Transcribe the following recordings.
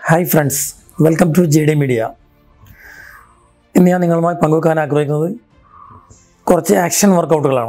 hi friends welcome to J D media ഇന്ന് ഞാൻ നിങ്ങളുമായി പങ്കുവെക്കാൻ ആഗ്രഹിക്കുന്നത് കുറച്ച് ആക്ഷൻ വർക്കൗട്ടുകളാണ്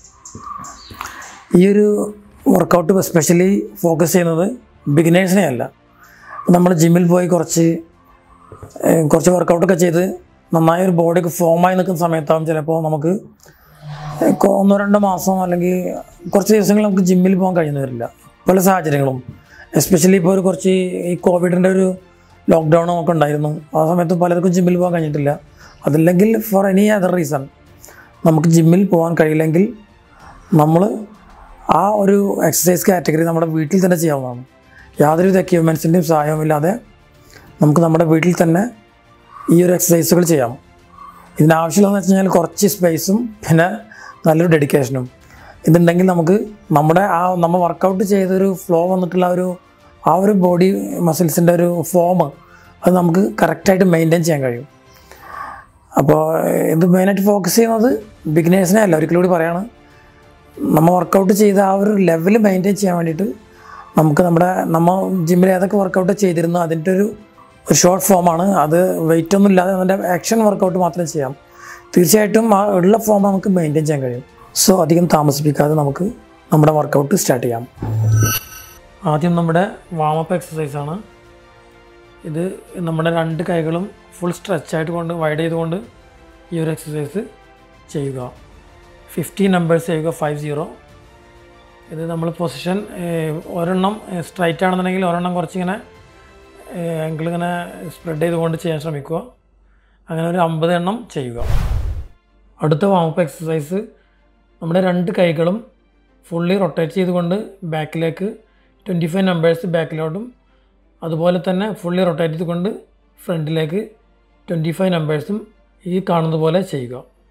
ഈ ഒരു വർക്കൗട്ട് എസ്പെഷ്യലി ഫോക്കസ് ചെയ്യുന്നത് ബിഗിനേഴ്സിനെ അല്ല നമ്മൾ ജിമ്മിൽ പോയി കുറച്ച് ഏഹ്, കുറച്ച് വർക്കൗട്ടൊക്കെ ചെയ്ത് നന്നായി ഒരു ബോഡിയൊക്കെ ഫോമായി നിൽക്കുന്ന സമയത്താവും ചിലപ്പോൾ നമുക്ക് ഏഹ്, കൊ- ഒന്നോ രണ്ടോ മാസം അല്ലെങ്കിൽ കുറച്ച് ദിവസങ്ങൾ നമുക്ക് ജിമ്മിൽ പോകാൻ കഴിയുന്നു വരില്ല പല സാഹചര്യങ്ങളും എസ്പെഷ്യലി ഇപ്പോൾ ഒരു കുറച്ച് ഈ കോവിഡിൻ്റെ ഒരു ലോക്ക്ഡൗൺ ഒക്കെ ഉണ്ടായിരുന്നു ആ സമയത്ത് പലർക്കും ജിമ്മിൽ പോകാൻ കഴിഞ്ഞിട്ടില്ല അതല്ലെങ്കിൽ ഫോർ എനി അതർ റീസൺ നമുക്ക് ജിമ്മിൽ പോകാൻ കഴിയില്ലെങ്കിൽ നമ്മൾ ആ ഒരു എക്സസൈസ് കാറ്റഗറി നമ്മുടെ വീട്ടിൽ തന്നെ ചെയ്യാവുന്നതാണ് യാതൊരുവിധ എക്യുപ്മെൻസിൻ്റെയും സഹായവുമില്ലാതെ നമുക്ക് നമ്മുടെ വീട്ടിൽ തന്നെ ഈ ഒരു എക്സസൈസുകൾ ചെയ്യാം ഇതിനാവശ്യമുള്ളതെന്ന് വെച്ച് കഴിഞ്ഞാൽ കുറച്ച് സ്പേസും പിന്നെ നല്ലൊരു ഡെഡിക്കേഷനും ഇതുണ്ടെങ്കിൽ നമുക്ക് നമ്മുടെ ആ നമ്മൾ വർക്കൗട്ട് ചെയ്തൊരു ഫ്ലോ വന്നിട്ടുള്ള ആ ഒരു ആ ഒരു ബോഡി മസിൽസിൻ്റെ ഒരു ഫോം അത് നമുക്ക് കറക്റ്റായിട്ട് മെയിൻറ്റെയിൻ ചെയ്യാൻ കഴിയും അപ്പോൾ ഇത് മെയിനായിട്ട് ഫോക്കസ് ചെയ്യുന്നത് ബിഗിനേഴ്സിനെ അല്ല ഒരിക്കലും കൂടി പറയാണ് നമ്മൾ വർക്കൗട്ട് ചെയ്ത ആ ഒരു ലെവൽ മെയിൻറ്റെയിൻ ചെയ്യാൻ വേണ്ടിയിട്ട് നമുക്ക് നമ്മുടെ നമ്മൾ ജിമ്മിൽ ഏതൊക്കെ വർക്കൗട്ട് ചെയ്തിരുന്നോ അതിൻ്റെ ഒരു ഒരു ഷോർട്ട് ഫോമാണ് അത് വെയിറ്റ് ഒന്നും ഇല്ലാതെ അതിൻ്റെ ആക്ഷൻ വർക്കൗട്ട് മാത്രം ചെയ്യാം തീർച്ചയായിട്ടും ആ ഉള്ള ഫോം നമുക്ക് മെയിൻറ്റെയിൻ ചെയ്യാൻ കഴിയും സോ അധികം താമസിപ്പിക്കാതെ നമുക്ക് നമ്മുടെ വർക്കൗട്ട് സ്റ്റാർട്ട് ചെയ്യാം ആദ്യം നമ്മുടെ വാമപ്പ് എക്സസൈസാണ് ഇത് നമ്മുടെ രണ്ട് കൈകളും ഫുൾ സ്ട്രെച്ചായിട്ട് കൊണ്ട് വൈഡ് ചെയ്തുകൊണ്ട് ഈ ഒരു എക്സസൈസ് ചെയ്യുക ഫിഫ്റ്റി നമ്പേഴ്സ് ചെയ്യുക ഫൈവ് സീറോ ഇത് നമ്മൾ പൊസിഷൻ ഒരെണ്ണം സ്ട്രൈറ്റ് ആണെന്നുണ്ടെങ്കിൽ ഒരെണ്ണം കുറച്ചിങ്ങനെ ആംഗിൾ ഇങ്ങനെ സ്പ്രെഡ് ചെയ്തുകൊണ്ട് ചെയ്യാൻ ശ്രമിക്കുക അങ്ങനെ ഒരു അമ്പത് എണ്ണം ചെയ്യുക അടുത്ത വാമപ്പ് എക്സസൈസ് നമ്മുടെ രണ്ട് കൈകളും ഫുള്ളി റൊട്ടേറ്റ് ചെയ്തുകൊണ്ട് ബാക്കിലേക്ക് ട്വൻറ്റി ഫൈവ് നമ്പേഴ്സ് ബാക്കിലോട്ടും അതുപോലെ തന്നെ ഫുള്ളി റൊട്ടേറ്റ് ചെയ്തുകൊണ്ട് ഫ്രണ്ടിലേക്ക് ട്വൻറ്റി ഫൈവ് നമ്പേഴ്സും ഈ കാണുന്നത് പോലെ ചെയ്യുക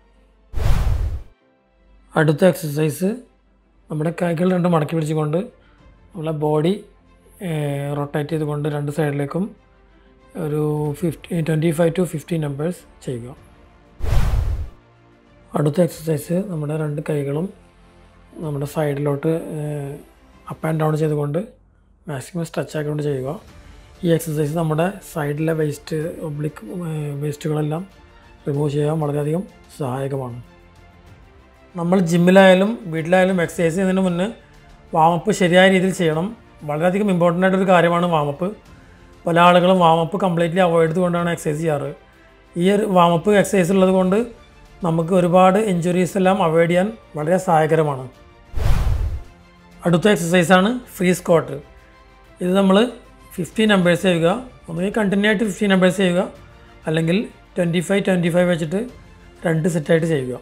അടുത്ത എക്സസൈസ് നമ്മുടെ കൈകൾ രണ്ടും മടക്കി പിടിച്ചുകൊണ്ട് നമ്മളെ ബോഡി റൊട്ടേറ്റ് ചെയ്തുകൊണ്ട് രണ്ട് സൈഡിലേക്കും ഒരു fifty twenty five to fifty numbers ചെയ്യുക അടുത്ത എക്സസൈസ് നമ്മുടെ രണ്ട് കൈകളും നമ്മുടെ സൈഡിലോട്ട് അപ്പ് ആൻഡ് ഡൗൺ ചെയ്തുകൊണ്ട് മാക്സിമം സ്ട്രെച്ച് ആക്കിക്കൊണ്ട് ചെയ്യുക ഈ എക്സസൈസ് നമ്മുടെ സൈഡിലെ വേസ്റ്റ് ഒബ്ലിക് വേസ്റ്റുകളെല്ലാം റിമൂവ് ചെയ്യാൻ വളരെയധികം സഹായകമാണ് നമ്മൾ ജിമ്മിലായാലും വീട്ടിലായാലും എക്സസൈസ് ചെയ്യുന്നതിന് മുന്നേ വാമപ്പ് ശരിയായ രീതിയിൽ ചെയ്യണം വളരെയധികം ഇമ്പോർട്ടൻ്റ് ആയിട്ടൊരു കാര്യമാണ് വാമപ്പ് പല ആളുകളും വാമപ്പ് കംപ്ലീറ്റ്ലി അവോയ്ഡ് ചെയ്തുകൊണ്ടാണ് എക്സസൈസ് ചെയ്യാറ് ഈ ഒരു വാമപ്പ് എക്സസൈസ് ഉള്ളത് കൊണ്ട് നമുക്ക് ഒരുപാട് ഇഞ്ചുറീസ് എല്ലാം അവോയ്ഡ് ചെയ്യാൻ വളരെ സഹായകരമാണ് അടുത്ത എക്സസൈസാണ് ഫ്രീ സ്ക്വാട്ട് ഇത് നമ്മൾ ഫിഫ്റ്റി നമ്പേഴ്സ് ചെയ്യുക ഒന്നുകിൽ കണ്ടിന്യൂ ആയിട്ട് ഫിഫ്റ്റി നമ്പേഴ്സ് ചെയ്യുക അല്ലെങ്കിൽ ട്വൻറ്റി ഫൈവ് ട്വൻറ്റി ഫൈവ് വെച്ചിട്ട് രണ്ട് സെറ്റായിട്ട് ചെയ്യുക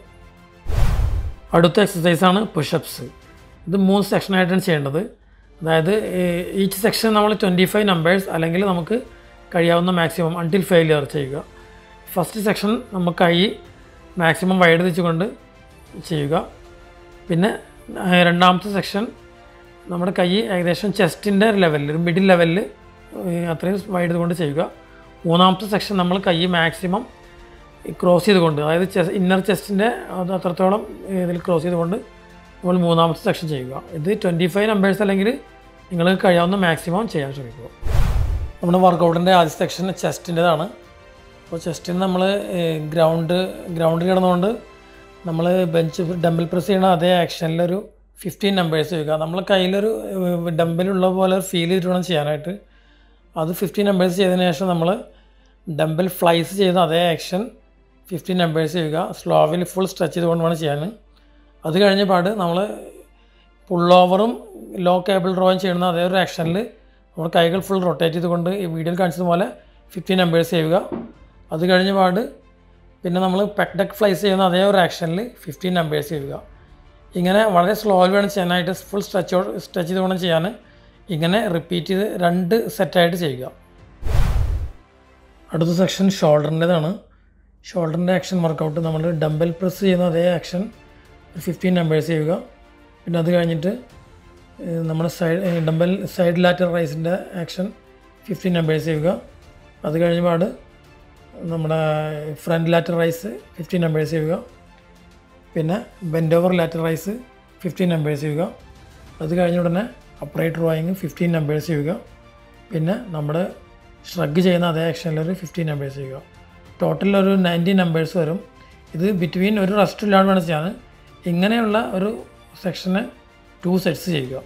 അടുത്ത എക്സസൈസാണ് പുഷപ്സ് ഇത് മൂന്ന് സെക്ഷനായിട്ടാണ് ചെയ്യേണ്ടത് അതായത് ഈച്ച് സെക്ഷൻ നമ്മൾ ട്വൻറ്റി ഫൈവ് നമ്പേഴ്സ് അല്ലെങ്കിൽ നമുക്ക് കഴിയാവുന്ന മാക്സിമം അൺടിൽ ഫെയിലിയർ ചെയ്യുക ഫസ്റ്റ് സെക്ഷൻ നമുക്ക് കൈ മാക്സിമം വൈഡ് വെച്ചുകൊണ്ട് ചെയ്യുക പിന്നെ ആ, രണ്ടാമത്തെ സെക്ഷൻ നമ്മുടെ കൈ ഏകദേശം ചെസ്റ്റിൻ്റെ ലെവലിൽ ഒരു മിഡിൽ ലെവലിൽ അത്രയും വൈഡ് കൊണ്ട് ചെയ്യുക മൂന്നാമത്തെ സെക്ഷൻ നമ്മൾ കൈ മാക്സിമം ക്രോസ് ചെയ്തുകൊണ്ട് അതായത് ചെസ് ഇന്നർ ചെസ്റ്റിൻ്റെ അത് അത്രത്തോളം ഇതിൽ ക്രോസ് ചെയ്തുകൊണ്ട് നമ്മൾ മൂന്നാമത്തെ സെക്ഷൻ ചെയ്യുക ഇത് ട്വൻറ്റി ഫൈവ് നമ്പേഴ്സ് അല്ലെങ്കിൽ നിങ്ങൾക്ക് കഴിയാവുന്ന മാക്സിമം ചെയ്യാൻ ശ്രമിക്കുക നമ്മുടെ വർക്കൗട്ടിൻ്റെ ആദ്യ സെക്ഷൻ ചെസ്റ്റിൻ്റെതാണ് അപ്പോൾ ചെസ്റ്റിന് നമ്മൾ ഗ്രൗണ്ട് ഗ്രൗണ്ടിൽ കിടന്നുകൊണ്ട് നമ്മൾ ബെഞ്ച് ഡംബിൾ പ്രസ് ചെയ്യണ അതേ ആക്ഷനിലൊരു ഫിഫ്റ്റീൻ നമ്പേഴ്സ് ചെയ്യുക നമ്മൾ കയ്യിലൊരു ഡംബിലുള്ള പോലെ ഫീൽ ചെയ്തിട്ട് വേണം ചെയ്യാനായിട്ട് അത് ഫിഫ്റ്റീൻ നമ്പേഴ്സ് ചെയ്തതിന് ശേഷം നമ്മൾ ഡംബിൾ ഫ്ലൈസ് ചെയ്യുന്ന അതേ ആക്ഷൻ ഫിഫ്റ്റീൻ നമ്പേഴ്സ് ചെയ്യുക സ്ലോവിൽ ഫുൾ സ്ട്രെച്ച് ചെയ്തുകൊണ്ട് വേണം ചെയ്യാൻ അത് കഴിഞ്ഞ പാട് നമ്മൾ പുൾ ഓവറും ലോ കേബിൾ ഡ്രോയും ചെയ്യുന്ന അതേ ഒരു ആക്ഷനിൽ നമ്മൾ കൈകൾ ഫുൾ റൊട്ടേറ്റ് ചെയ്തുകൊണ്ട് ഈ വീഡിയോയിൽ കാണിച്ചതുപോലെ ഫിഫ്റ്റീൻ നമ്പേഴ്സ് ചെയ്യുക അത് കഴിഞ്ഞ പാട് പിന്നെ നമ്മൾ പെക്ക് ഡെക്ക് ഫ്ലൈസ് ചെയ്യുന്ന അതേ ഒരു ആക്ഷനിൽ ഫിഫ്റ്റീൻ നമ്പേഴ്സ് ചെയ്യുക ഇങ്ങനെ വളരെ സ്ലോയിൽ വേണം ചെയ്യാനായിട്ട് ഫുൾ സ്ട്രെച്ച് സ്ട്രെച്ച് ചെയ്ത് വേണം ചെയ്യാൻ ഇങ്ങനെ റിപ്പീറ്റ് ചെയ്ത് രണ്ട് സെറ്റായിട്ട് ചെയ്യുക അടുത്ത സെക്ഷൻ ഷോൾഡറിൻ്റെതാണ് ഷോൾഡറിൻ്റെ ആക്ഷൻ വർക്കൗട്ട് നമ്മൾ ഡംബൽ പ്രസ് ചെയ്യുന്ന അതേ ആക്ഷൻ ഫിഫ്റ്റീൻ നമ്പേഴ്സ് ചെയ്യുക പിന്നെ അത് കഴിഞ്ഞിട്ട് ഏഹ്, നമ്മുടെ സൈഡ് ഡംബൽ സൈഡ് ലാറ്റർ റൈസിൻ്റെ ആക്ഷൻ ഫിഫ്റ്റീൻ നമ്പേഴ്സ് ചെയ്യുക അത് കഴിഞ്ഞ പാട് നമ്മുടെ front lateral raise fifteen numbers ചെയ്യുക പിന്നെ bend over lateral raise fifteen numbers ചെയ്യുക അത് കഴിഞ്ഞ ഉടനെ അപ്രൈറ്റ് ഡ്രോയിങ് ഫിഫ്റ്റീൻ നമ്പേഴ്സ് ചെയ്യുക പിന്നെ നമ്മുടെ ഷ്രഗ് ചെയ്യുന്ന അതേ ആക്ഷനിൽ ഒരു ഫിഫ്റ്റീൻ നമ്പേഴ്സ് ചെയ്യുക ടോട്ടൽ ഒരു നയൻറ്റി നമ്പേഴ്സ് വരും ഇത് ബിറ്റ്വീൻ ഒരു റെസ്റ്റ് ഇല്ലാണ്ട് വേണം ചെയ്യാൻ ഇങ്ങനെയുള്ള ഒരു സെക്ഷന് ടു സെറ്റ്സ് ചെയ്യുക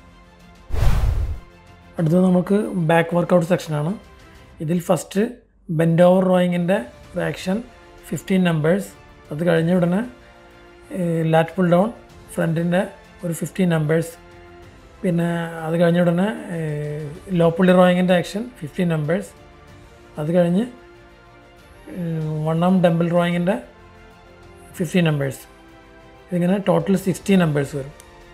അടുത്തത് നമുക്ക് ബാക്ക് വർക്കൗട്ട് സെക്ഷനാണ് ഇതിൽ ഫസ്റ്റ് ബെൻഡ് ഓവർ റോയിങ്ങിൻ്റെ ഒരു ആക്ഷൻ ഫിഫ്റ്റീൻ നമ്പേഴ്സ് അത് കഴിഞ്ഞ ഉടനെ ലാറ്റ് പുൾ ഡൗൺ ഫ്രണ്ടിൻ്റെ ഒരു ഫിഫ്റ്റീൻ നമ്പേഴ്സ് പിന്നെ അത് കഴിഞ്ഞ ഉടനെ ലോ പുള്ളി റോയിങ്ങിൻ്റെ ആക്ഷൻ ഫിഫ്റ്റീൻ നമ്പേഴ്സ് അത് കഴിഞ്ഞ് വൺ ആം ഡംബിൾ ഡ്രോയിങ്ങിൻ്റെ ഫിഫ്റ്റീൻ നമ്പേഴ്സ് ഇതിങ്ങനെ ടോട്ടൽ സിക്സ്റ്റി നമ്പേഴ്സ് വരും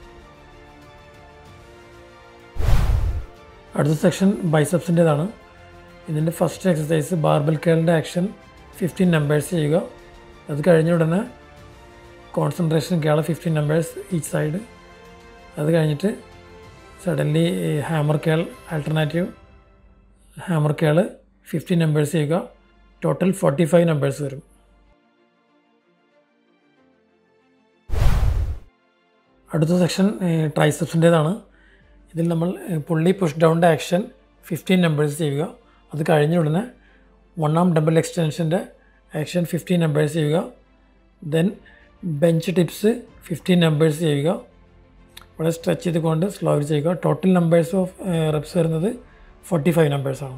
അടുത്ത സെക്ഷൻ ബൈസപ്സിൻ്റേതാണ് ഇതിൻ്റെ ഫസ്റ്റ് എക്സസൈസ് ബാർബൽ കേളിൻ്റെ ആക്ഷൻ ഫിഫ്റ്റീൻ നമ്പേഴ്സ് ചെയ്യുക അത് കഴിഞ്ഞ ഉടനെ concentration curl fifteen numbers each side അത് കഴിഞ്ഞിട്ട് suddenly hammer curl alternative hammer curl fifteen numbers ചെയ്യുക ടോട്ടൽ ഫോർട്ടി ഫൈവ് നമ്പേഴ്സ് വരും അടുത്ത സെക്ഷൻ ട്രൈസെപ്സിൻ്റേതാണ് ഇതിൽ നമ്മൾ പുള്ളി പുഷ് ഡൗണിൻ്റെ ആക്ഷൻ ഫിഫ്റ്റീൻ നമ്പേഴ്സ് ചെയ്യുക അത് കഴിഞ്ഞ ഉടനെ one arm double എക്സ്റ്റൻഷൻ്റെ action fifteen numbers ചെയ്യുക then bench dips fifteen numbers ചെയ്യുക വളരെ സ്ട്രെച്ച് ചെയ്തുകൊണ്ട് സ്ലോയിൽ ചെയ്യുക ടോട്ടൽ നമ്പേഴ്സ് ഓഫ് റെപ്സ് വരുന്നത് ഫോർട്ടി ഫൈവ് നമ്പേഴ്സാണ്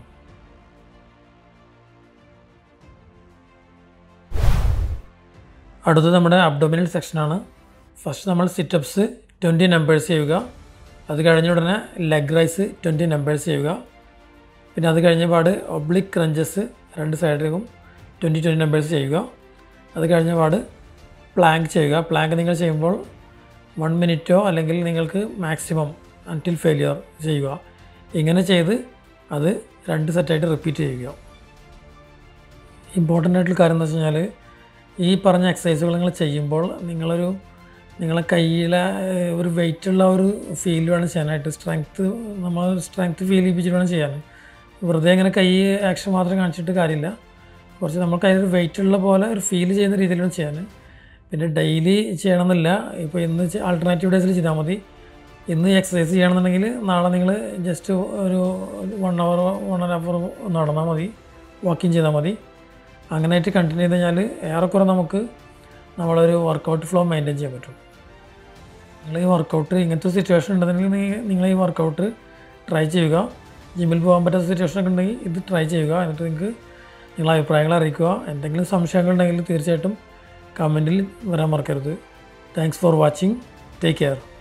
അടുത്തത് നമ്മുടെ അബ്ഡോമിനൽ സെക്ഷനാണ് ഫസ്റ്റ് നമ്മൾ സിറ്റപ്സ് ട്വൻറ്റി നമ്പേഴ്സ് ചെയ്യുക അത് കഴിഞ്ഞ ഉടനെ ലെഗ് റൈസ് ട്വൻറ്റി നമ്പേഴ്സ് ചെയ്യുക പിന്നെ അത് കഴിഞ്ഞ പാട് ഒബ്ലിക് ക്രഞ്ചസ് രണ്ട് സൈഡിലും ട്വൻറ്റി ട്വൻറ്റി നമ്പേഴ്സ് ചെയ്യുക അത് കഴിഞ്ഞ പാട് പ്ലാങ്ക് ചെയ്യുക പ്ലാങ്ക് നിങ്ങൾ ചെയ്യുമ്പോൾ വൺ മിനിറ്റോ അല്ലെങ്കിൽ നിങ്ങൾക്ക് മാക്സിമം അൺടിൽ ഫെയിലിയർ ചെയ്യുക ഇങ്ങനെ ചെയ്ത് അത് രണ്ട് സെറ്റായിട്ട് റിപ്പീറ്റ് ചെയ്യുക ഇമ്പോർട്ടൻ്റ് ആയിട്ടുള്ള കാര്യം എന്ന് വെച്ച് കഴിഞ്ഞാൽ ഈ പറഞ്ഞ എക്സസൈസുകൾ നിങ്ങൾ ചെയ്യുമ്പോൾ നിങ്ങളൊരു നിങ്ങളെ കയ്യിലെ ഏഹ്, ഒരു വെയിറ്റുള്ള ഒരു ഫീൽ വേണം ചെയ്യാനായിട്ട് സ്ട്രെങ്ത്ത് നമ്മൾ സ്ട്രെങ്ത്ത് ഫീൽ ചെയ്യിപ്പിച്ചിട്ട് വേണം ചെയ്യാൻ വെറുതെ ഇങ്ങനെ കൈ ആക്ഷൻ മാത്രം കാണിച്ചിട്ട് കാര്യമില്ല കുറച്ച് നമ്മൾ കയ്യിൽ വെയിറ്റുള്ള പോലെ ഒരു ഫീൽ ചെയ്യുന്ന രീതിയിൽ വേണം ചെയ്യാൻ പിന്നെ ഡെയിലി ചെയ്യണമെന്നില്ല ഇപ്പോൾ ഇന്ന് ആൾട്ടർനേറ്റീവ് ഡേയ്സിൽ ചെയ്താൽ മതി ഇന്ന് എക്സസൈസ് ചെയ്യണമെന്നുണ്ടെങ്കിൽ നാളെ നിങ്ങൾ ജസ്റ്റ് ഒരു one hour one and half hour നടന്നാൽ മതി വാക്കിംഗ് ചെയ്താൽ മതി അങ്ങനെയായിട്ട് കണ്ടിന്യൂ ചെയ്ത് കഴിഞ്ഞാൽ ഏറെക്കുറെ നമുക്ക് നമ്മളൊരു വർക്കൗട്ട് ഫ്ലോ മെയിൻറ്റെയിൻ ചെയ്യാൻ പറ്റും നിങ്ങൾ ഈ വർക്കൗട്ട് ഇങ്ങനത്തെ സിറ്റുവേഷൻ ഉണ്ടെന്നുണ്ടെങ്കിൽ നീ- നിങ്ങൾ ഈ വർക്കൗട്ട് ട്രൈ ചെയ്യുക ജിമ്മിൽ പോകാൻ പറ്റാത്ത സിറ്റുവേഷൻ ഒക്കെ ഉണ്ടെങ്കിൽ ഇത് ട്രൈ ചെയ്യുക എന്നിട്ട് നിങ്ങൾക്ക് നിങ്ങളെ അഭിപ്രായങ്ങൾ അറിയിക്കുക എന്തെങ്കിലും സംശയങ്ങൾ ഉണ്ടെങ്കിൽ തീർച്ചയായിട്ടും കമൻറ്റിൽ വരാൻ മറക്കരുത് thanks for watching take care